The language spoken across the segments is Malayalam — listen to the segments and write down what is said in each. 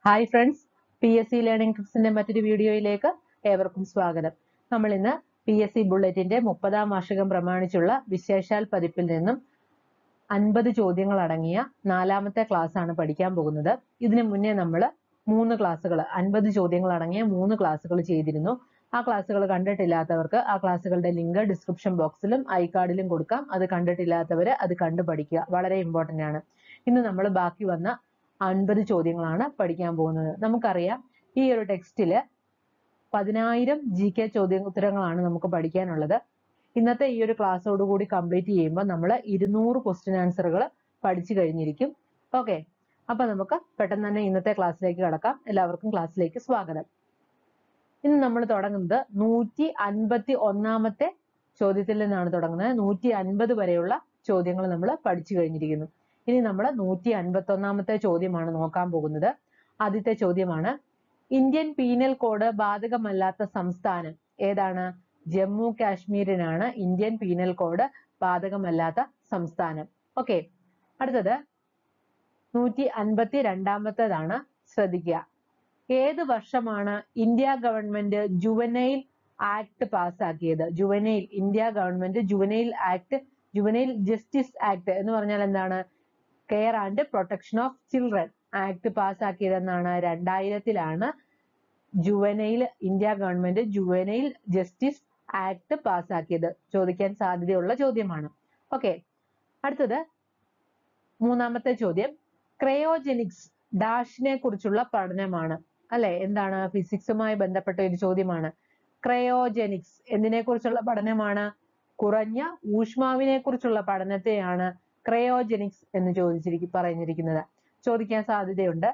hi friends P S C learning ടിപ്സിന്റെ മറ്റൊരു വീഡിയോയിലേക്ക് ഏവർക്കും സ്വാഗതം നമ്മൾ ഇന്ന് പി എസ് സി ബുള്ളറ്റിന്റെ മുപ്പതാം വാർഷികം പ്രമാണിച്ചുള്ള വിശേഷാൽ പതിപ്പിൽ നിന്നും അൻപത് ചോദ്യങ്ങൾ അടങ്ങിയ നാലാമത്തെ ക്ലാസ് ആണ് പഠിക്കാൻ പോകുന്നത് ഇതിനു മുന്നേ നമ്മൾ മൂന്ന് ക്ലാസ്സുകൾ അൻപത് ചോദ്യങ്ങൾ അടങ്ങിയ മൂന്ന് ക്ലാസ്സുകൾ ചെയ്തിരുന്നു ആ ക്ലാസ്സുകൾ കണ്ടിട്ടില്ലാത്തവർക്ക് ആ ക്ലാസ്സുകളുടെ ലിങ്ക് ഡിസ്ക്രിപ്ഷൻ ബോക്സിലും ഐ കാർഡിലും കൊടുക്കാം അത് കണ്ടിട്ടില്ലാത്തവർ അത് കണ്ടു പഠിക്കുക വളരെ ഇമ്പോർട്ടന്റ് ആണ് ഇന്ന് നമ്മൾ ബാക്കി വന്ന അൻപത് ചോദ്യങ്ങളാണ് പഠിക്കാൻ പോകുന്നത് നമുക്കറിയാം ഈ ഒരു ടെക്സ്റ്റില് പതിനായിരം ജി കെ ചോദ്യോത്തരങ്ങളാണ് നമുക്ക് പഠിക്കാനുള്ളത് ഇന്നത്തെ ഈ ഒരു ക്ലാസ്സോട് കൂടി കംപ്ലീറ്റ് ചെയ്യുമ്പോൾ നമ്മൾ ഇരുന്നൂറ് ക്വസ്റ്റ്യൻ ആൻസറുകൾ പഠിച്ചു കഴിഞ്ഞിരിക്കും ഓക്കെ അപ്പൊ നമുക്ക് പെട്ടെന്ന് തന്നെ ഇന്നത്തെ ക്ലാസ്സിലേക്ക് കടക്കാം എല്ലാവർക്കും ക്ലാസ്സിലേക്ക് സ്വാഗതം ഇന്ന് നമ്മൾ തുടങ്ങുന്നത് നൂറ്റി അൻപത്തി ഒന്നാമത്തെ ചോദ്യത്തിൽ നിന്നാണ് തുടങ്ങുന്നത് നൂറ്റി അൻപത് വരെയുള്ള ചോദ്യങ്ങൾ നമ്മൾ പഠിച്ചു കഴിഞ്ഞിരിക്കുന്നു ഇനി നമ്മൾ നൂറ്റി അൻപത്തി ഒന്നാമത്തെ ചോദ്യമാണ് നോക്കാൻ പോകുന്നത് ആദ്യത്തെ ചോദ്യമാണ് ഇന്ത്യൻ പീനൽ കോഡ് ബാധകമല്ലാത്ത സംസ്ഥാനം ഏതാണ് ജമ്മു കാശ്മീരിനാണ് ഇന്ത്യൻ പീനൽ കോഡ് ബാധകമല്ലാത്ത സംസ്ഥാനം ഓക്കെ അടുത്തത് നൂറ്റി അൻപത്തി രണ്ടാമത്തേതാണ് ശ്രദ്ധിക്കുക ഏത് വർഷമാണ് ഇന്ത്യ ഗവൺമെന്റ് ജുവനൈൽ ആക്ട് പാസ്സാക്കിയത് juvenile India government juvenile act juvenile justice act എന്ന് പറഞ്ഞാൽ എന്താണ് care and protection of children act പാസ്സാക്കിയതെന്നാണ് രണ്ടായിരത്തിലാണ് juvenile India government juvenile justice act പാസ്സാക്കിയത് ചോദിക്കാൻ സാധ്യതയുള്ള ചോദ്യമാണ് ഓക്കെ അടുത്തത് മൂന്നാമത്തെ ചോദ്യം ക്രയോജനിക്സ് ഡാഷിനെ കുറിച്ചുള്ള പഠനമാണ് അല്ലെ എന്താണ് ഫിസിക്സുമായി ബന്ധപ്പെട്ട ഒരു ചോദ്യമാണ് ക്രയോജനിക്സ് എന്തിനെ കുറിച്ചുള്ള പഠനമാണ് കുറഞ്ഞ ഊഷ്മാവിനെ കുറിച്ചുള്ള പഠനത്തെയാണ് ക്രയോജനിക്സ് എന്ന് ചോദിച്ചിരിക്കും പറഞ്ഞിരിക്കുന്നത് ചോദിക്കാൻ സാധ്യതയുണ്ട്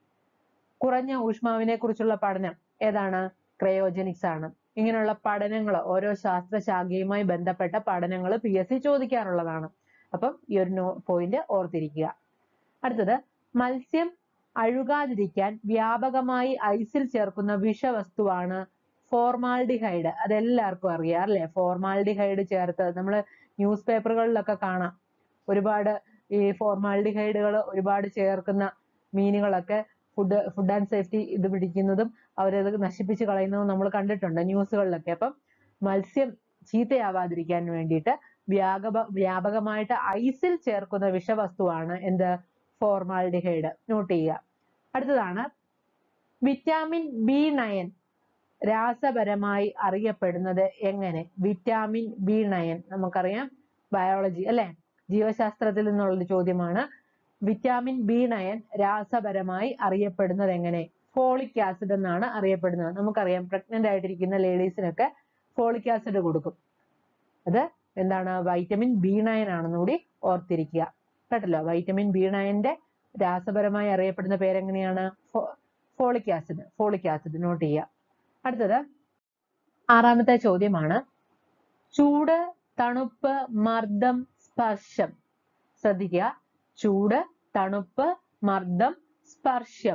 കുറഞ്ഞ ഊഷ്മാവിനെ കുറിച്ചുള്ള പഠനം ഏതാണ് ക്രയോജനിക്സ് ആണ് ഇങ്ങനെയുള്ള പഠനങ്ങൾ ഓരോ ശാസ്ത്രശാഖയുമായി ബന്ധപ്പെട്ട പഠനങ്ങൾ പി എസ് സി ചോദിക്കാറുള്ളതാണ് അപ്പം ഈ ഒരു പോയിന്റ് ഓർത്തിരിക്കുക അടുത്തത് മത്സ്യം അഴുകാതിരിക്കാൻ വ്യാപകമായി ഐസിൽ ചേർക്കുന്ന വിഷവസ്തുവാണ് ഫോർമാൽഡിഹൈഡ് അതെല്ലാവർക്കും അറിയാം അല്ലെ ഫോർമാൽഡിഹൈഡ് ചേർത്ത് നമ്മൾ ന്യൂസ് പേപ്പറുകളിലൊക്കെ കാണാം ഒരുപാട് ഈ ഫോർമാൽഡിഹൈഡുകൾ ഒരുപാട് ചേർക്കുന്ന മീനുകളൊക്കെ ഫുഡ് ഫുഡ് ആൻഡ് സേഫ്റ്റി ഇത് പിടിക്കുന്നതും അവരത് നശിപ്പിച്ച് കളയുന്നതും നമ്മൾ കണ്ടിട്ടുണ്ട് ന്യൂസുകളിലൊക്കെ അപ്പം മത്സ്യം ചീത്തയാവാതിരിക്കാൻ വേണ്ടിയിട്ട് വ്യാപക വ്യാപകമായിട്ട് ഐസിൽ ചേർക്കുന്ന വിഷവസ്തുവാണ് എന്ത് ഫോർമാൽഡിഹൈഡ് നോട്ട് ചെയ്യുക അടുത്തതാണ് വിറ്റാമിൻ ബി നയൻ രാസപരമായി അറിയപ്പെടുന്നത് എങ്ങനെ വിറ്റാമിൻ ബി നയൻ നമുക്കറിയാം ബയോളജി അല്ലെ ജീവശാസ്ത്രത്തിൽ നിന്നുള്ള ചോദ്യമാണ് വിറ്റാമിൻ ബി നയൻ രാസപരമായി അറിയപ്പെടുന്നത് എങ്ങനെ ഫോളിക് ആസിഡ് എന്നാണ് അറിയപ്പെടുന്നത് നമുക്കറിയാം പ്രഗ്നന്റ് ആയിട്ടിരിക്കുന്ന ലേഡീസിനൊക്കെ ഫോളിക് ആസിഡ് കൊടുക്കും അത് എന്താണ് വൈറ്റമിൻ ബി നയൻ ആണെന്ന് കൂടി ഓർത്തിരിക്കുക കേട്ടല്ലോ വൈറ്റമിൻ ബി നയന്റെ രാസപരമായി അറിയപ്പെടുന്ന പേരെങ്ങനെയാണ് folic acid folic acid note ചെയ്യുക അടുത്തത് ആറാമത്തെ ചോദ്യമാണ് ചൂട് തണുപ്പ് മർദ്ദം സ്പർശം ശ്രദ്ധിക്കുക ചൂട് തണുപ്പ് മർദ്ദം സ്പർശം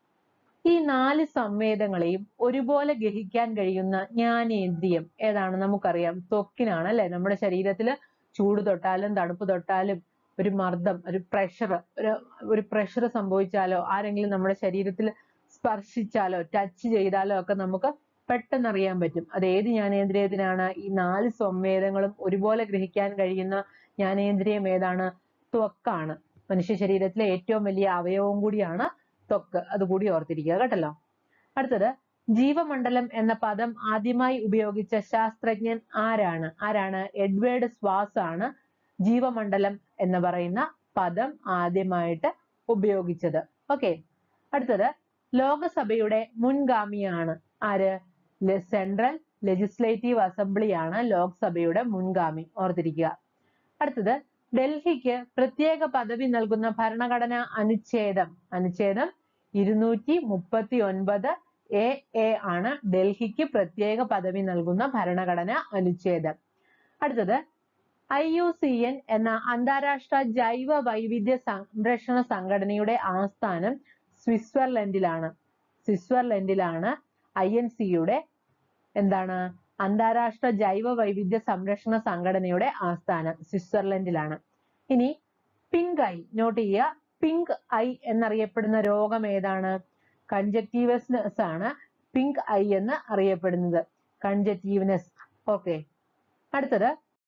ഈ നാല് സംവേദങ്ങളെയും ഒരുപോലെ ഗ്രഹിക്കാൻ കഴിയുന്ന ജ്ഞാനേന്ദ്രിയം ഏതാണ് നമുക്കറിയാം ത്വക്കിനാണ് അല്ലെ നമ്മുടെ ശരീരത്തിൽ ചൂട് തൊട്ടാലും തണുപ്പ് തൊട്ടാലും ഒരു മർദ്ദം ഒരു പ്രഷർ ഒരു ഒരു പ്രഷർ സംഭവിച്ചാലോ ആരെങ്കിലും നമ്മുടെ ശരീരത്തിൽ സ്പർശിച്ചാലോ ടച്ച് ചെയ്താലോ ഒക്കെ നമുക്ക് പെട്ടെന്ന് അറിയാൻ പറ്റും അത് ഏത് ജ്ഞാനേന്ദ്രിയത്തിനാണ് ഈ നാല് സംവേദങ്ങളും ഒരുപോലെ ഗ്രഹിക്കാൻ കഴിയുന്ന ജ്ഞാനേന്ദ്രിയം ഏതാണ് ത്വക്കാണ് മനുഷ്യ ശരീരത്തിലെ ഏറ്റവും വലിയ അവയവം കൂടിയാണ് ത്വക്ക് അതുകൂടി ഓർത്തിരിക്കുക കേട്ടല്ലോ അടുത്തത് ജീവമണ്ഡലം എന്ന പദം ആദ്യമായി ഉപയോഗിച്ച ശാസ്ത്രജ്ഞൻ ആരാണ് ആരാണ് എഡ്വേർഡ് സ്വാസ് ആണ് ജീവമണ്ഡലം എന്ന് പറയുന്ന പദം ആദ്യമായിട്ട് ഉപയോഗിച്ചത് ഓക്കെ അടുത്തത് ലോകസഭയുടെ മുൻഗാമിയാണ് ആര് സെൻട്രൽ ലെജിസ്ലേറ്റീവ് അസംബ്ലിയാണ് ലോക്സഭയുടെ മുൻഗാമി ഓർത്തിരിക്കുക അടുത്തത് ഡൽഹിക്ക് പ്രത്യേക പദവി നൽകുന്ന ഭരണഘടനാ അനുച്ഛേദം അനുച്ഛേദം ഇരുന്നൂറ്റി മുപ്പത്തി ഒൻപത് എ എ ആണ് ഡൽഹിക്ക് പ്രത്യേക പദവി നൽകുന്ന ഭരണഘടനാ അനുച്ഛേദം അടുത്തത് ഐ യു സി എൻ എന്ന അന്താരാഷ്ട്ര ജൈവ വൈവിധ്യ സംരക്ഷണ സംഘടനയുടെ ആസ്ഥാനം സ്വിറ്റ്സർലൻഡിലാണ് സ്വിറ്റ്സർലൻഡിലാണ് ഐ എൻ സിയുടെ എന്താണ് അന്താരാഷ്ട്ര ജൈവ വൈവിധ്യ സംരക്ഷണ സംഘടനയുടെ ആസ്ഥാനം സ്വിറ്റ്സർലൻഡിലാണ് ഇനി പിങ്ക് ഐ നോട്ട് ചെയ്യുക പിങ്ക് ഐ എന്നറിയപ്പെടുന്ന രോഗം ഏതാണ് കൺജക്റ്റീവ്നെസ് ആണ് പിങ്ക് ഐ എന്ന് അറിയപ്പെടുന്നത് കൺജക്റ്റീവ്നെസ് ഓക്കെ അടുത്തത്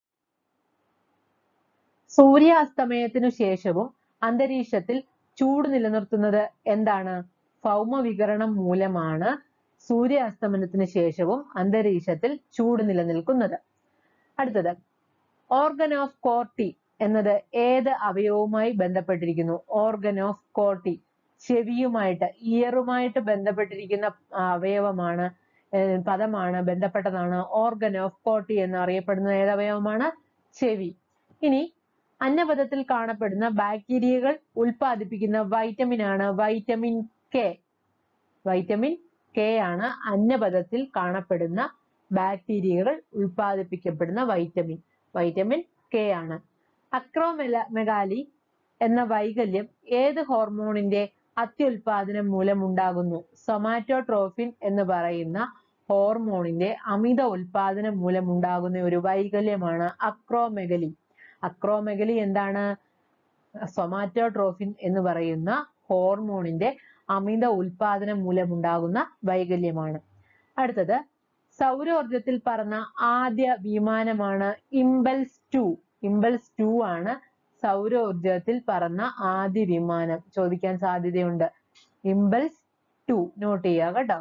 സൂര്യാസ്തമയത്തിനു ശേഷവും അന്തരീക്ഷത്തിൽ ചൂട് നിലനിർത്തുന്നത് എന്താണ് ഭൗമവികരണം മൂലമാണ് സൂര്യാസ്തമനത്തിന് ശേഷവും അന്തരീക്ഷത്തിൽ ചൂട് നിലനിൽക്കുന്നത് അടുത്തത് ഓർഗൻ ഓഫ് കോർട്ടി എന്നത് ഏത് അവയവുമായി ബന്ധപ്പെട്ടിരിക്കുന്നു ഓർഗൻ ഓഫ് കോർട്ടി ചെവിയുമായിട്ട് ഇയറുമായിട്ട് ബന്ധപ്പെട്ടിരിക്കുന്ന ആ, അവയവമാണ് ഏർ പദമാണ് ബന്ധപ്പെട്ടതാണ് ഓർഗൻ ഓഫ് കോർട്ടി എന്ന് അറിയപ്പെടുന്ന ഏത് അവയവമാണ് ചെവി ഇനി അന്നപഥത്തിൽ കാണപ്പെടുന്ന ബാക്ടീരിയകൾ ഉൽപ്പാദിപ്പിക്കുന്ന വൈറ്റമിൻ ആണ് വൈറ്റമിൻ കെ വൈറ്റമിൻ കെ ആണ് അന്നപഥത്തിൽ കാണപ്പെടുന്ന ബാക്ടീരിയകൾ ഉൽപ്പാദിപ്പിക്കപ്പെടുന്ന വൈറ്റമിൻ വൈറ്റമിൻ കെ ആണ് അക്രോമെല മെഗാലി എന്ന വൈകല്യം ഏത് ഹോർമോണിന്റെ അത്യുൽപാദനം മൂലം ഉണ്ടാകുന്നു സൊമാറ്റോട്രോഫിൻ എന്ന് പറയുന്ന ഹോർമോണിന്റെ അമിത ഉൽപാദനം മൂലം ഉണ്ടാകുന്ന ഒരു വൈകല്യമാണ് അക്രോമെഗലി അക്രോമെഗലി എന്താണ് സൊമാറ്റോട്രോഫിൻ എന്ന് പറയുന്ന ഹോർമോണിന്റെ അമിത ഉൽപാദനം മൂലമുണ്ടാകുന്ന വൈകല്യമാണ് അടുത്തത് സൗരോർജത്തിൽ പറന്ന ആദ്യ വിമാനമാണ് ഇമ്പൽസ് ടു ഇമ്പൽസ് ടു ആണ് സൗരോർജത്തിൽ പറന്ന ആദ്യ വിമാനം ചോദിക്കാൻ സാധ്യതയുണ്ട് ഇമ്പൽസ് ടു നോട്ട് ചെയ്യുക കേട്ടോ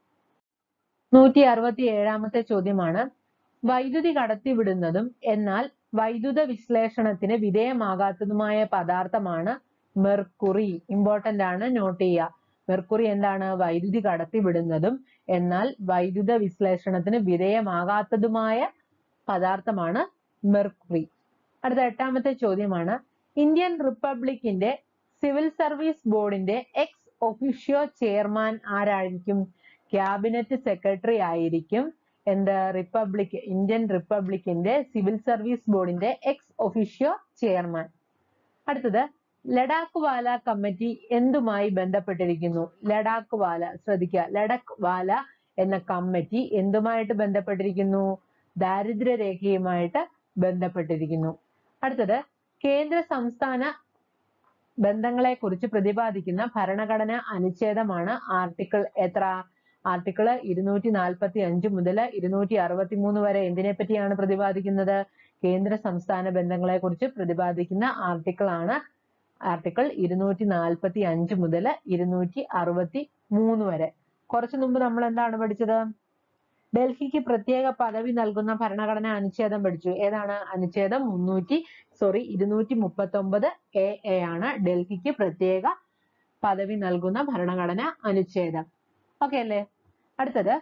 നൂറ്റി അറുപത്തി ഏഴാമത്തെ ചോദ്യമാണ് വൈദ്യുതി കടത്തിവിടുന്നതും എന്നാൽ വൈദ്യുത വിശ്ലേഷണത്തിന് വിധേയമാകാത്തതുമായ പദാർത്ഥമാണ് മെർക്കുറി ഇമ്പോർട്ടന്റ് ആണ് നോട്ട് ചെയ്യുക മെർക്കുറി എന്താണ് വൈദ്യുതി കടത്തിവിടുന്നതും എന്നാൽ വൈദ്യുത വിശ്ലേഷണത്തിന് വിധേയമാകാത്തതുമായ പദാർത്ഥമാണ് മെർക്കുറി അടുത്ത എട്ടാമത്തെ ചോദ്യമാണ് ഇന്ത്യൻ റിപ്പബ്ലിക്കിന്റെ സിവിൽ സർവീസ് ബോർഡിന്റെ എക്സ് ഒഫീഷ്യോ ചെയർമാൻ ആരായിരിക്കും ക്യാബിനറ്റ് സെക്രട്ടറി ആയിരിക്കും എന്ത് റിപ്പബ്ലിക് ഇന്ത്യൻ റിപ്പബ്ലിക്കിന്റെ സിവിൽ സർവീസ് ബോർഡിന്റെ എക്സ് ഒഫീഷ്യോ ചെയർമാൻ അടുത്തത് ലഡാക്ക് വാല കമ്മിറ്റി എന്തുമായി ബന്ധപ്പെട്ടിരിക്കുന്നു ലഡാക്ക് വാല ശ്രദ്ധിക്കുക ലഡാക്ക് വാല എന്ന കമ്മിറ്റി എന്തുമായിട്ട് ബന്ധപ്പെട്ടിരിക്കുന്നു ദാരിദ്ര്യരേഖയുമായിട്ട് ബന്ധപ്പെട്ടിരിക്കുന്നു അടുത്തത് കേന്ദ്ര സംസ്ഥാന ബന്ധങ്ങളെ കുറിച്ച് പ്രതിപാദിക്കുന്ന ഭരണഘടന അനുച്ഛേദമാണ് ആർട്ടിക്കിൾ എത്ര ആർട്ടിക്കിൾ ഇരുന്നൂറ്റി നാൽപ്പത്തി അഞ്ച് മുതൽ ഇരുന്നൂറ്റി അറുപത്തി മൂന്ന് വരെ എന്തിനെ പറ്റിയാണ് പ്രതിപാദിക്കുന്നത് കേന്ദ്ര സംസ്ഥാന ബന്ധങ്ങളെ കുറിച്ച് പ്രതിപാദിക്കുന്ന ആർട്ടിക്കിൾ ആണ് ആർട്ടിക്കിൾ ഇരുന്നൂറ്റി നാൽപ്പത്തി അഞ്ച് മുതൽ ഇരുന്നൂറ്റി അറുപത്തി മൂന്ന് വരെ കുറച്ചു മുമ്പ് നമ്മൾ എന്താണ് പഠിച്ചത് ഡൽഹിക്ക് പ്രത്യേക പദവി നൽകുന്ന ഭരണഘടന അനുച്ഛേദം പഠിച്ചു ഏതാണ് അനുച്ഛേദം മുന്നൂറ്റി സോറി ഇരുന്നൂറ്റി മുപ്പത്തി ഒമ്പത് എ എ ആണ് ഡൽഹിക്ക് പ്രത്യേക പദവി നൽകുന്ന ഭരണഘടന അനുച്ഛേദം ഓക്കെ അല്ലേ അടുത്തത്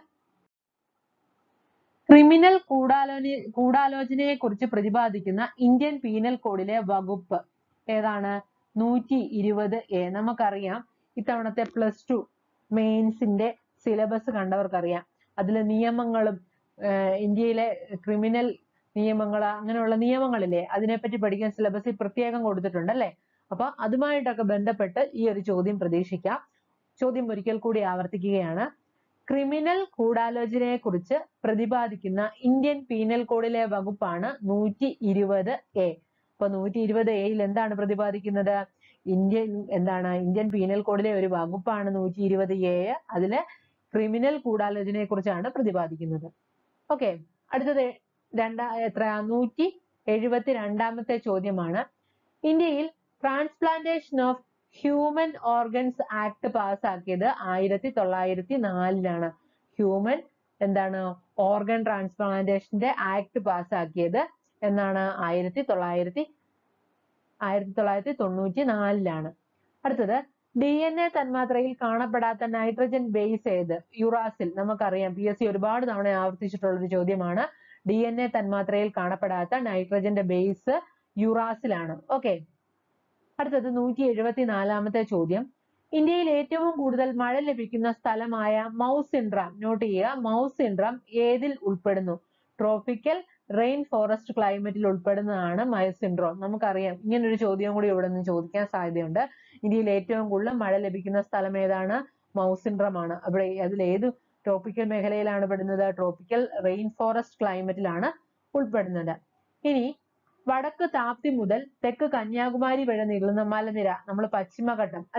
ക്രിമിനൽ ഗൂഢാലോചന ഗൂഢാലോചനയെ കുറിച്ച് പ്രതിപാദിക്കുന്ന ഇന്ത്യൻ പീനൽ കോഡിലെ വകുപ്പ് ഏതാണ് നൂറ്റി ഇരുപത് എ നമുക്കറിയാം ഇത്തവണത്തെ പ്ലസ് ടു മെയിൻസിന്റെ സിലബസ് കണ്ടവർക്കറിയാം അതിലെ നിയമങ്ങളും ആഹ് ഇന്ത്യയിലെ ക്രിമിനൽ നിയമങ്ങൾ അങ്ങനെയുള്ള നിയമങ്ങളില്ലേ അതിനെപ്പറ്റി പഠിക്കാൻ സിലബസിൽ പ്രത്യേകം കൊടുത്തിട്ടുണ്ട് അല്ലേ അപ്പൊ അതുമായിട്ടൊക്കെ ബന്ധപ്പെട്ട് ഈ ഒരു ചോദ്യം പ്രതീക്ഷിക്കാം ചോദ്യം ഒരിക്കൽ കൂടി ആവർത്തിക്കുകയാണ് ക്രിമിനൽ ഗൂഢാലോചനയെ കുറിച്ച് പ്രതിപാദിക്കുന്ന ഇന്ത്യൻ പീനൽ കോഡിലെ വകുപ്പാണ് നൂറ്റി ഇരുപത് എ അപ്പൊ നൂറ്റി ഇരുപത് എയിൽ എന്താണ് പ്രതിപാദിക്കുന്നത് ഇന്ത്യൻ എന്താണ് ഇന്ത്യൻ പീനൽ കോഡിലെ ഒരു വകുപ്പാണ് നൂറ്റി ഇരുപത് എ അതില് ക്രിമിനൽ ഗൂഢാലോചനയെ കുറിച്ചാണ് പ്രതിപാദിക്കുന്നത് ഓക്കെ അടുത്തത് രണ്ടാ എത്ര നൂറ്റി എഴുപത്തി രണ്ടാമത്തെ ചോദ്യമാണ് ഇന്ത്യയിൽ transplantation of human organs act പാസ്സാക്കിയത് ആയിരത്തി തൊള്ളായിരത്തി നാലിലാണ് ഹ്യൂമൻ എന്താണ് ഓർഗൻ ട്രാൻസ്പ്ലാന്റേഷന്റെ ആക്ട് പാസ്സാക്കിയത് എന്നാണ് ആയിരത്തി തൊള്ളായിരത്തി ആയിരത്തി തൊള്ളായിരത്തി തൊണ്ണൂറ്റി നാലിലാണ് അടുത്തത് ഡി എൻ എ തന്മാത്രയിൽ കാണപ്പെടാത്ത നൈട്രജൻ ബേസ് ഏത് യുറാസിൽ നമുക്കറിയാം പി എസ് സി ഒരുപാട് തവണ ആവർത്തിച്ചിട്ടുള്ള ഒരു ചോദ്യമാണ് ഡി എൻ എ തന്മാത്രയിൽ കാണപ്പെടാത്ത നൈട്രജന്റെ ബേസ് യുറാസിലാണ് ഓക്കെ അടുത്തത് നൂറ്റി എഴുപത്തി നാലാമത്തെ ചോദ്യം ഇന്ത്യയിൽ ഏറ്റവും കൂടുതൽ മഴ ലഭിക്കുന്ന സ്ഥലമായ മൗസ് സിൻഡ്രം നോട്ട് ചെയ്യുക മൗസ് സിൻഡ്രം ഏതിൽ ഉൾപ്പെടുന്നു ട്രോപ്പിക്കൽ റെയിൻ ഫോറസ്റ്റ് ക്ലൈമറ്റിൽ ഉൾപ്പെടുന്നതാണ് മൗസ് സിൻഡ്രോം നമുക്കറിയാം ഇങ്ങനെ ഒരു ചോദ്യം കൂടി ഇവിടെ നിന്ന് ചോദിക്കാൻ സാധ്യതയുണ്ട് ഇന്ത്യയിൽ ഏറ്റവും കൂടുതൽ മഴ ലഭിക്കുന്ന സ്ഥലം ഏതാണ് മൗസ് സിൻഡ്രം ആണ് അവിടെ അതിൽ ഏത് ട്രോപ്പിക്കൽ മേഖലയിലാണ് പെടുന്നത് ട്രോപ്പിക്കൽ റെയിൻ ഫോറസ്റ്റ് ക്ലൈമറ്റിലാണ് ഉൾപ്പെടുന്നത് ഇനി വടക്ക് താപ്തി മുതൽ തെക്ക് കന്യാകുമാരി വരെ നീളുന്ന മലനിര നമ്മൾ പശ്ചിമഘട്ടം അല്ലെ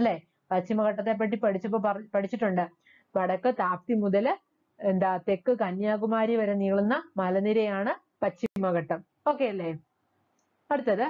പശ്ചിമഘട്ടത്തെ പറ്റി പഠിച്ചപ്പോ പറ- പഠിച്ചിട്ടുണ്ട് വടക്ക് താപ്തി മുതൽ എന്താ തെക്ക് കന്യാകുമാരി വരെ നീളുന്ന മലനിരയാണ് പശ്ചിമഘട്ടം ഓക്കെ അല്ലേ അടുത്തത്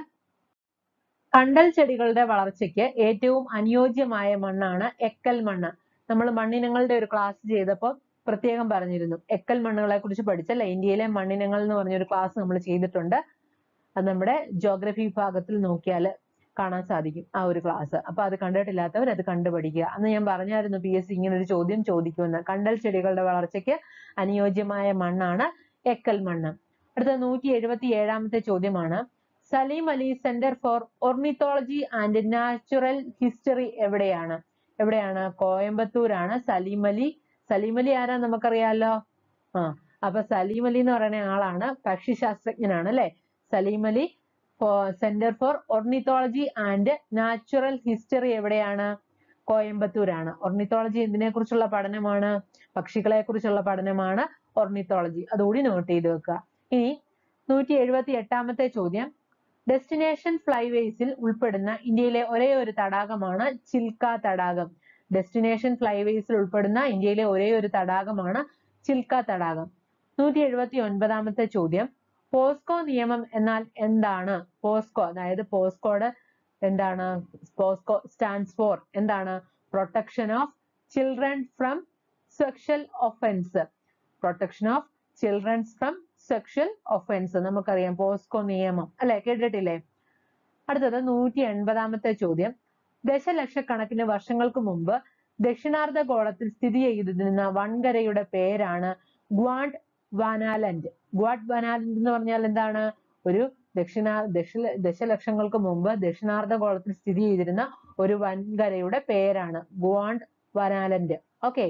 കണ്ടൽ ചെടികളുടെ വളർച്ചയ്ക്ക് ഏറ്റവും അനുയോജ്യമായ മണ്ണാണ് എക്കൽ മണ്ണ് നമ്മൾ മണ്ണിനങ്ങളുടെ ഒരു ക്ലാസ് ചെയ്തപ്പോൾ പ്രത്യേകം പറഞ്ഞിരുന്നു എക്കൽ മണ്ണുകളെ കുറിച്ച് പഠിച്ചല്ലേ ഇന്ത്യയിലെ മണ്ണിനങ്ങൾ എന്ന് പറഞ്ഞൊരു ക്ലാസ് നമ്മൾ ചെയ്തിട്ടുണ്ട് അത് നമ്മുടെ ജോഗ്രഫി വിഭാഗത്തിൽ നോക്കിയാൽ കാണാൻ സാധിക്കും ആ ഒരു ക്ലാസ് അപ്പൊ അത് കണ്ടിട്ടില്ലാത്തവർ അത് കണ്ടുപഠിക്കുക അന്ന് ഞാൻ പറഞ്ഞായിരുന്നു പി എസ് സി ഇങ്ങനെ ഒരു ചോദ്യം ചോദിക്കുമെന്ന് കണ്ടൽ ചെടികളുടെ വളർച്ചയ്ക്ക് അനുയോജ്യമായ മണ്ണാണ് എക്കൽ മണ്ണ് അടുത്ത നൂറ്റി എഴുപത്തി ഏഴാമത്തെ ചോദ്യമാണ് Salim Ali centre for ornithology and natural history എവിടെയാണ് എവിടെയാണ് കോയമ്പത്തൂരാണ് സലീം അലി സലീം അലി ആരാ നമുക്കറിയാലോ ആ അപ്പൊ സലീം അലി എന്ന് പറയുന്ന ആളാണ് പക്ഷിശാസ്ത്രജ്ഞനാണ് അല്ലെ Salim Ali centre for ornithology and natural history എവിടെയാണ് കോയമ്പത്തൂരാണ് ഒർണിത്തോളജി എന്തിനെ കുറിച്ചുള്ള പഠനമാണ് പക്ഷികളെ കുറിച്ചുള്ള പഠനമാണ് ഒർണിത്തോളജി അതുകൂടി നോട്ട് ചെയ്ത് വെക്കുക ഇനി നൂറ്റി എഴുപത്തി എട്ടാമത്തെ ചോദ്യം ഡെസ്റ്റിനേഷൻ ഫ്ലൈവേസിൽ ഉൾപ്പെടുന്ന ഇന്ത്യയിലെ ഒരേ ഒരു തടാകമാണ് ചിൽക്ക തടാകം ഡെസ്റ്റിനേഷൻ ഫ്ലൈവേസിൽ ഉൾപ്പെടുന്ന ഇന്ത്യയിലെ ഒരേ ഒരു തടാകമാണ് ചിൽക്ക തടാകം നൂറ്റി എഴുപത്തി ഒൻപതാമത്തെ ചോദ്യം പോസ്കോ നിയമം എന്നാൽ എന്താണ് പോസ്കോ അതായത് പോസ്കോഡ് എന്താണ് പോസ്കോ സ്റ്റാൻഡ്സ് ഫോർ എന്താണ് protection of children from sexual offence protection of children's from sexual offence നമുക്കറിയാം പോസ്കോ നിയമം അല്ലെ കേട്ടിട്ടില്ലേ അടുത്തത് നൂറ്റി എൺപതാമത്തെ ചോദ്യം ദശലക്ഷക്കണക്കിന് വർഷങ്ങൾക്ക് മുമ്പ് ദക്ഷിണാർദ്ധ ഗോളത്തിൽ സ്ഥിതി ചെയ്തിരുന്ന വൻകരയുടെ പേരാണ് ഗ്വാണ്ട് വാനാലൻഡ് ഗ്വാഡ് വാനാലൻഡ് എന്ന് പറഞ്ഞാൽ എന്താണ് ഒരു ദക്ഷിണ ദശ ദശലക്ഷങ്ങൾക്ക് മുമ്പ് ദക്ഷിണാർദ്ധ ഗോളത്തിൽ സ്ഥിതി ചെയ്തിരുന്ന ഒരു വൻകരയുടെ പേരാണ് ഗ്വാണ്ട് വനാലൻഡ് ഓക്കെ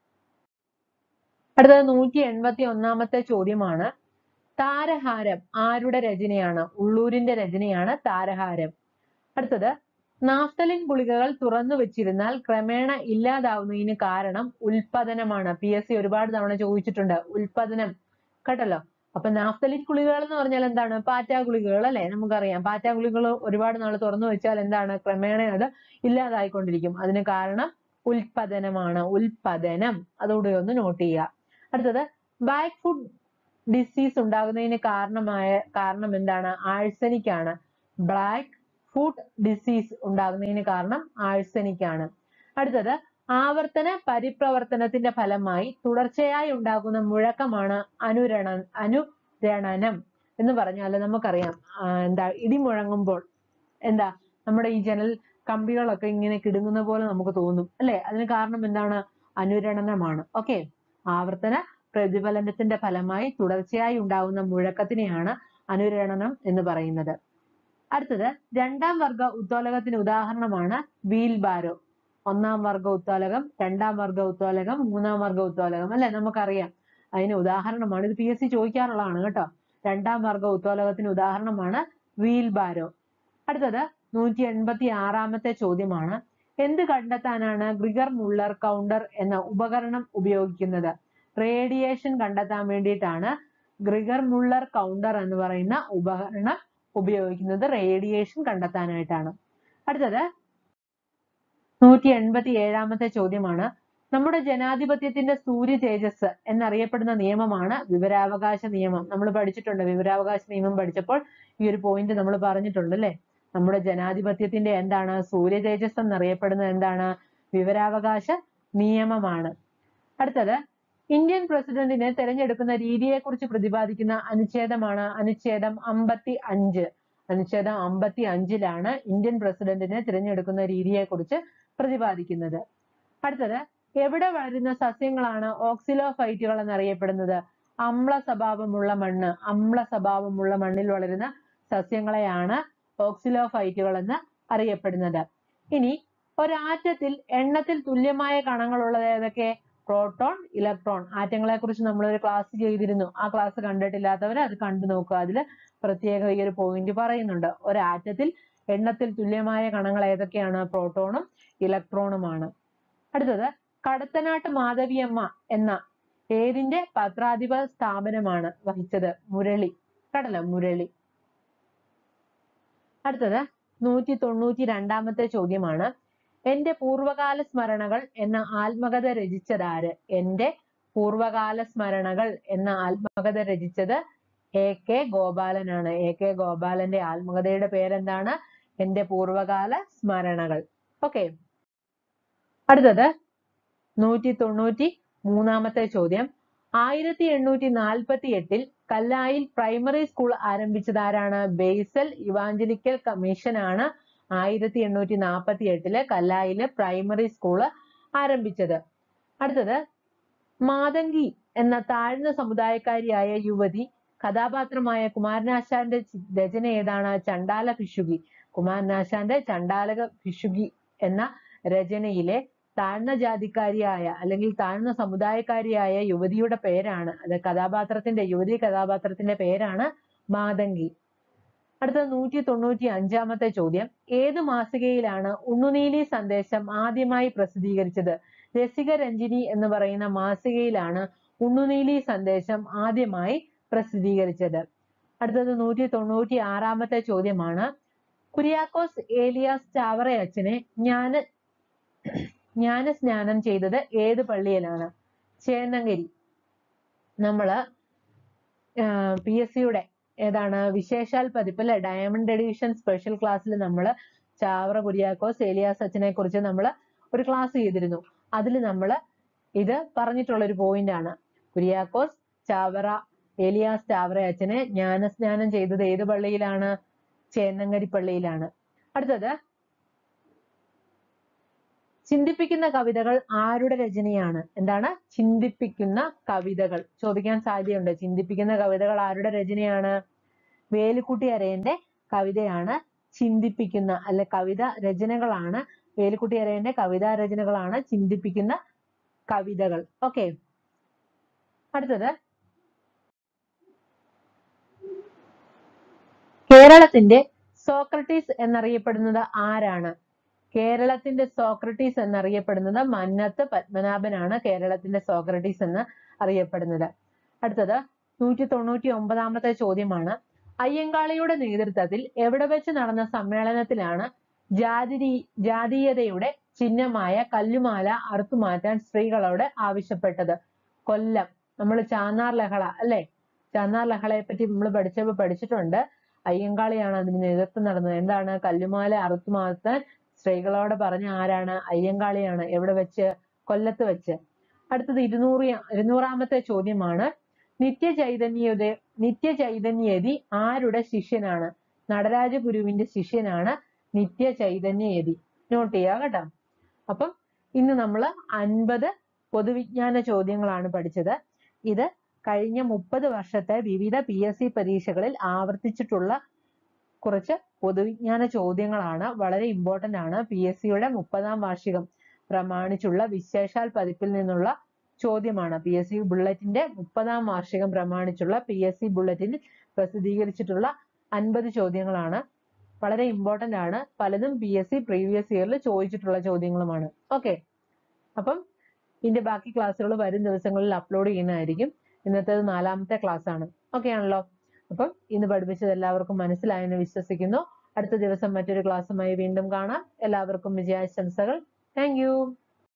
അടുത്തത് നൂറ്റി എൺപത്തി ഒന്നാമത്തെ ചോദ്യമാണ് താരഹാരം ആരുടെ രചനയാണ് ഉള്ളൂരിന്റെ രചനയാണ് താരഹാരം അടുത്തത് നാഫ്തലിൻ ഗുളികകൾ തുറന്നു വെച്ചിരുന്നാൽ ക്രമേണ ഇല്ലാതാവുന്നതിന് കാരണം ഉൽപ്പതനമാണ് പി എസ് സി ഒരുപാട് തവണ ചോദിച്ചിട്ടുണ്ട് ഉൽപ്പതനം കേട്ടല്ലോ അപ്പൊ നാഫ്തലിൻ ഗുളികകൾ എന്ന് പറഞ്ഞാൽ എന്താണ് പാറ്റ ഗുളികകൾ അല്ലെ നമുക്കറിയാം പാറ്റ ഗുളികകൾ ഒരുപാട് നാൾ തുറന്നു വെച്ചാൽ എന്താണ് ക്രമേണ അത് ഇല്ലാതായിക്കൊണ്ടിരിക്കും അതിന് കാരണം ഉൽപ്പതനമാണ് ഉൽപ്പതനം അതുകൂടി ഒന്ന് നോട്ട് ചെയ്യുക അടുത്തത് ബാക്ക് ഫുഡ് ഡിസീസ് ഉണ്ടാകുന്നതിന് കാരണമായ കാരണം എന്താണ് ആഴ്സനിക് ആണ് ബ്ലാക്ക് ഫുഡ് ഡിസീസ് ഉണ്ടാകുന്നതിന് കാരണം ആഴ്സനിക് ആണ് അടുത്തത് ആവർത്തന പരിപ്രവർത്തനത്തിന്റെ ഫലമായി തുടർച്ചയായി ഉണ്ടാകുന്ന മുഴക്കമാണ് അനുരണ അനുരണനം എന്ന് പറഞ്ഞാൽ നമുക്കറിയാം ആ, എന്താ ഇടി മുഴങ്ങുമ്പോൾ എന്താ നമ്മുടെ ഈ ജനൽ കമ്പികളൊക്കെ ഇങ്ങനെ കിടുങ്ങുന്ന പോലെ നമുക്ക് തോന്നും അല്ലെ അതിന് കാരണം എന്താണ് അനുരണനമാണ് ഓക്കെ ആവർത്തന പ്രതിഫലനത്തിന്റെ ഫലമായി തുടർച്ചയായി ഉണ്ടാകുന്ന മുഴക്കത്തിനെയാണ് അനുരണനം എന്ന് പറയുന്നത് അടുത്തത് രണ്ടാം വർഗ ഉത്തോലകത്തിന് ഉദാഹരണമാണ് വീൽ ബാരോ ഒന്നാം വർഗ ഉത്തോലകം രണ്ടാം വർഗ ഉത്തോലകം മൂന്നാം വർഗ ഉത്തോലകം അല്ലെ നമുക്കറിയാം അതിന് ഉദാഹരണമാണ് ഇത് പി എസ് സി ചോദിക്കാറുള്ളതാണ് കേട്ടോ രണ്ടാം വർഗ ഉത്തോലകത്തിന് ഉദാഹരണമാണ് വീൽ ബാരോ അടുത്തത് നൂറ്റി എൺപത്തി ആറാമത്തെ ചോദ്യമാണ് എന്ത് കണ്ടെത്താനാണ് ഗ്രിഗർ മുള്ളർ കൗണ്ടർ എന്ന ഉപകരണം ഉപയോഗിക്കുന്നത് റേഡിയേഷൻ കണ്ടെത്താൻ വേണ്ടിയിട്ടാണ് ഗ്രിഗർ മുള്ളർ കൗണ്ടർ എന്ന് പറയുന്ന ഉപകരണം ഉപയോഗിക്കുന്നത് റേഡിയേഷൻ കണ്ടെത്താനായിട്ടാണ് അടുത്തത് നൂറ്റി എൺപത്തി ഏഴാമത്തെ ചോദ്യമാണ് നമ്മുടെ ജനാധിപത്യത്തിന്റെ സൂര്യ തേജസ് എന്നറിയപ്പെടുന്ന നിയമമാണ് വിവരാവകാശ നിയമം നമ്മൾ പഠിച്ചിട്ടുണ്ട് വിവരാവകാശ നിയമം പഠിച്ചപ്പോൾ ഈ ഒരു പോയിന്റ് നമ്മൾ പറഞ്ഞിട്ടുണ്ട് അല്ലെ നമ്മുടെ ജനാധിപത്യത്തിന്റെ എന്താണ് സൂര്യ തേജസ് എന്നറിയപ്പെടുന്നത് എന്താണ് വിവരാവകാശ നിയമമാണ് അടുത്തത് ഇന്ത്യൻ പ്രസിഡന്റിനെ തെരഞ്ഞെടുക്കുന്ന രീതിയെക്കുറിച്ച് പ്രതിപാദിക്കുന്ന അനുച്ഛേദമാണ് അനുച്ഛേദം അമ്പത്തി അഞ്ച് അനുച്ഛേദം അമ്പത്തി അഞ്ചിലാണ് ഇന്ത്യൻ പ്രസിഡന്റിനെ തിരഞ്ഞെടുക്കുന്ന രീതിയെക്കുറിച്ച് പ്രതിപാദിക്കുന്നത് അടുത്തത് എവിടെ വളരുന്ന സസ്യങ്ങളാണ് ഓക്സിലോഫൈറ്റുകൾ എന്നറിയപ്പെടുന്നത് അമ്ല സ്വഭാവമുള്ള മണ്ണ് അമ്ല സ്വഭാവമുള്ള മണ്ണിൽ വളരുന്ന സസ്യങ്ങളെയാണ് ഓക്സിലോഫൈറ്റുകൾ എന്ന് അറിയപ്പെടുന്നത് ഇനി ഒരാറ്റത്തിൽ എണ്ണത്തിൽ തുല്യമായ കണങ്ങളുള്ളത് ഏതൊക്കെ പ്രോട്ടോൺ ഇലക്ട്രോൺ ആറ്റങ്ങളെ കുറിച്ച് നമ്മൾ ഒരു ക്ലാസ് ചെയ്തിരുന്നു ആ ക്ലാസ് കണ്ടിട്ടില്ലാത്തവർ അത് കണ്ടു നോക്കുക അതിൽ പ്രത്യേക ഈ ഒരു പോയിന്റ് പറയുന്നുണ്ട് ഒരാറ്റത്തിൽ എണ്ണത്തിൽ തുല്യമായ കണങ്ങൾ ഏതൊക്കെയാണ് പ്രോട്ടോണും ഇലക്ട്രോണുമാണ് അടുത്തത് കടത്തനാട്ട് മാധവിയമ്മ എന്ന ഏതിന്റെ പത്രാധിപ സ്ഥാപനമാണ് വഹിച്ചത് മുരളി കടല മുരളി അടുത്തത് നൂറ്റി തൊണ്ണൂറ്റി രണ്ടാമത്തെ ചോദ്യമാണ് എന്റെ പൂർവകാല സ്മരണകൾ എന്ന ആത്മകഥ രചിച്ചതാര് എന്റെ പൂർവകാല സ്മരണകൾ എന്ന ആത്മകഥ രചിച്ചത് എ കെ ഗോപാലനാണ് എ കെ ഗോപാലന്റെ ആത്മകഥയുടെ പേരെന്താണ് എന്റെ പൂർവകാല സ്മരണകൾ ഓക്കെ അടുത്തത് നൂറ്റി തൊണ്ണൂറ്റി മൂന്നാമത്തെ ചോദ്യം ആയിരത്തി എണ്ണൂറ്റി നാൽപ്പത്തി എട്ടിൽ കല്ലായിൽ പ്രൈമറി സ്കൂൾ ആരംഭിച്ചത് ആരാണ് ബേസൽ ഇവാഞ്ചലിക്കൽ കമ്മീഷൻ ആണ് ആയിരത്തി എണ്ണൂറ്റി നാൽപ്പത്തി എട്ടില് കല്ലായില് പ്രൈമറി സ്കൂൾ ആരംഭിച്ചത് അടുത്തത് മാതങ്കി എന്ന താഴ്ന്ന സമുദായക്കാരിയായ യുവതി കഥാപാത്രമായ കുമാരനാശാന്റെ ചി- രചന ഏതാണ് ചണ്ടാല ഭിഷുകി കുമാരനാശാന്റെ ചണ്ടാലക ഭിഷുകി എന്ന രചനയിലെ താഴ്ന്ന ജാതിക്കാരിയായ അല്ലെങ്കിൽ താഴ്ന്ന സമുദായക്കാരിയായ യുവതിയുടെ പേരാണ് അത് കഥാപാത്രത്തിന്റെ യുവതി കഥാപാത്രത്തിന്റെ പേരാണ് മാതങ്കി അടുത്ത നൂറ്റി തൊണ്ണൂറ്റി അഞ്ചാമത്തെ ചോദ്യം ഏത് മാസികയിലാണ് ഉണ്ണുനീലി സന്ദേശം ആദ്യമായി പ്രസിദ്ധീകരിച്ചത് രസിക രഞ്ജിനി എന്ന് പറയുന്ന മാസികയിലാണ് ഉണ്ണുനീലി സന്ദേശം ആദ്യമായി പ്രസിദ്ധീകരിച്ചത് അടുത്തത് നൂറ്റി തൊണ്ണൂറ്റി ആറാമത്തെ ചോദ്യമാണ് കുര്യാക്കോസ് ഏലിയാസ് ചാവറയച്ചനെ ജ്ഞാന ജ്ഞാനസ്നാനം ചെയ്തത് ഏത് പള്ളിയിലാണ് ചേന്നങ്കരി നമ്മള് പി എസ് സിയുടെ ഏതാണ് വിശേഷാൽ പതിപ്പിൽ ഡയമണ്ട് എഡിഷൻ സ്പെഷ്യൽ ക്ലാസ്സിൽ നമ്മൾ ചാവറ കുര്യാക്കോസ് ഏലിയാസ് അച്ഛനെ കുറിച്ച് നമ്മൾ ഒരു ക്ലാസ് ചെയ്തിരുന്നു അതിൽ നമ്മൾ ഇത് പറഞ്ഞിട്ടുള്ള ഒരു പോയിന്റ് ആണ് കുര്യാക്കോസ് ചാവറ ഏലിയാസ് ചാവറ അച്ഛനെ ജ്ഞാനസ്നാനം ചെയ്തത് ഏത് പള്ളിയിലാണ് ചേന്നങ്കരി പള്ളിയിലാണ് അടുത്തത് ചിന്തിപ്പിക്കുന്ന കവിതകൾ ആരുടെ രചനയാണ് എന്താണ് ചിന്തിപ്പിക്കുന്ന കവിതകൾ ചോദിക്കാൻ സാധ്യതയുണ്ട് ചിന്തിപ്പിക്കുന്ന കവിതകൾ ആരുടെ രചനയാണ് വേലുക്കുട്ടി അരയന്റെ കവിതയാണ് ചിന്തിപ്പിക്കുന്ന അല്ലെ കവിത രചനകളാണ് വേലുക്കുട്ടി അരയന്റെ കവിതാ രചനകളാണ് ചിന്തിപ്പിക്കുന്ന കവിതകൾ ഓക്കെ അടുത്തത് കേരളത്തിന്റെ സോക്രട്ടീസ് എന്നറിയപ്പെടുന്നത് ആരാണ് കേരളത്തിന്റെ സോക്രട്ടീസ് എന്നറിയപ്പെടുന്നത് മന്നത്ത് പത്മനാഭനാണ് കേരളത്തിന്റെ സോക്രട്ടീസ് എന്ന് അറിയപ്പെടുന്നത് അടുത്തത് നൂറ്റി തൊണ്ണൂറ്റി ഒമ്പതാമത്തെ ചോദ്യമാണ് അയ്യങ്കാളിയുടെ നേതൃത്വത്തിൽ എവിടെ വെച്ച് നടന്ന സമ്മേളനത്തിലാണ് ജാതി ജാതീയതയുടെ ചിഹ്നമായ കല്ലുമാല അറുത്തുമാറ്റാൻ സ്ത്രീകളോട് ആവശ്യപ്പെട്ടത് കൊല്ലം നമ്മൾ ചാന്നാർ ലഹള അല്ലെ ചാന്നാർ ലഹളയെ പറ്റി നമ്മൾ പഠിച്ചപ്പോൾ പഠിച്ചിട്ടുണ്ട് അയ്യങ്കാളിയാണ് അതിന് നേതൃത്വം നടന്നത് എന്താണ് കല്ലുമാല അറുത്തുമാറ്റാൻ സ്ത്രീകളോട് പറഞ്ഞ ആരാണ് അയ്യങ്കാളിയാണ് എവിടെ വെച്ച് കൊല്ലത്ത് വെച്ച് അടുത്തത് ഇരുന്നൂറ് ഇരുന്നൂറാമത്തെ ചോദ്യമാണ് നിത്യ ചൈതന്യത നിത്യ ചൈതന്യയതി ആരുടെ ശിഷ്യനാണ് നടരാജ ഗുരുവിന്റെ ശിഷ്യനാണ് നിത്യ ചൈതന്യയതി നോട്ട് ചെയ്യുക കേട്ടോ അപ്പം ഇന്ന് നമ്മൾ അൻപത് പൊതുവിജ്ഞാന ചോദ്യങ്ങളാണ് പഠിച്ചത് ഇത് കഴിഞ്ഞ മുപ്പത് വർഷത്തെ വിവിധ പി എസ് സി പരീക്ഷകളിൽ ആവർത്തിച്ചിട്ടുള്ള കുറച്ച് പൊതുവിജ്ഞാന ചോദ്യങ്ങളാണ് വളരെ ഇമ്പോർട്ടന്റ് ആണ് പി എസ് സിയുടെ മുപ്പതാം വാർഷികം പ്രമാണിച്ചുള്ള വിശേഷാൽ പതിപ്പിൽ നിന്നുള്ള ചോദ്യമാണ് പി എസ് സി ബുള്ളറ്റിന്റെ മുപ്പതാം വാർഷികം പ്രമാണിച്ചുള്ള പി എസ് സി ബുള്ളറ്റിനിൽ പ്രസിദ്ധീകരിച്ചിട്ടുള്ള അൻപത് ചോദ്യങ്ങളാണ് വളരെ ഇമ്പോർട്ടന്റ് ആണ് പലതും പി എസ് സി പ്രീവിയസ് ഇയറിൽ ചോദിച്ചിട്ടുള്ള ചോദ്യങ്ങളുമാണ് ഓക്കെ അപ്പം ഇതിന്റെ ബാക്കി ക്ലാസ്സുകൾ വരും ദിവസങ്ങളിൽ അപ്ലോഡ് ചെയ്യുന്നതായിരിക്കും ഇന്നത്തേത് നാലാമത്തെ ക്ലാസ് ആണ് ഓക്കെ ആണല്ലോ അപ്പം ഇന്ന് പഠിപ്പിച്ചത് എല്ലാവർക്കും മനസ്സിലായെന്ന് വിശ്വസിക്കുന്നു അടുത്ത ദിവസം മറ്റൊരു ക്ലാസ്സുമായി വീണ്ടും കാണാം എല്ലാവർക്കും വിജയാശംസകൾ താങ്ക് യു